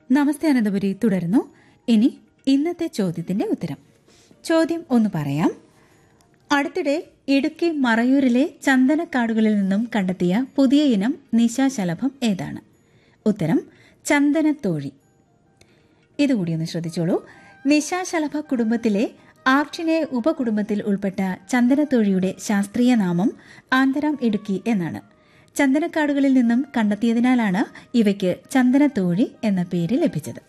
നമസ്തേ അനന്തപുരി തുടരുന്നു ഇനി ഇന്നത്തെ ചോദ്യത്തിന്റെ ഉത്തരം ചോദ്യം ഒന്ന് പറയാം അടുത്തിടെ ഇടുക്കി മറയൂരിലെ ചന്ദനക്കാടുകളിൽ നിന്നും കണ്ടെത്തിയ പുതിയ ഇനം നിശാശലഭം ഏതാണ് ഉത്തരം ചന്ദനത്തോഴി ഇതുകൂടി ഒന്ന് ശ്രദ്ധിച്ചോളൂ നിശാശലഭ കുടുംബത്തിലെ ആർച്ചിനെ ഉപകുടുംബത്തിൽ ഉൾപ്പെട്ട ചന്ദനത്തോഴിയുടെ ശാസ്ത്രീയ നാമം ആന്തരം ഇടുക്കി എന്നാണ് ചന്ദനക്കാടുകളിൽ നിന്നും കണ്ടെത്തിയതിനാലാണ് ഇവയ്ക്ക് ചന്ദനത്തോഴി എന്ന പേര് ലഭിച്ചത്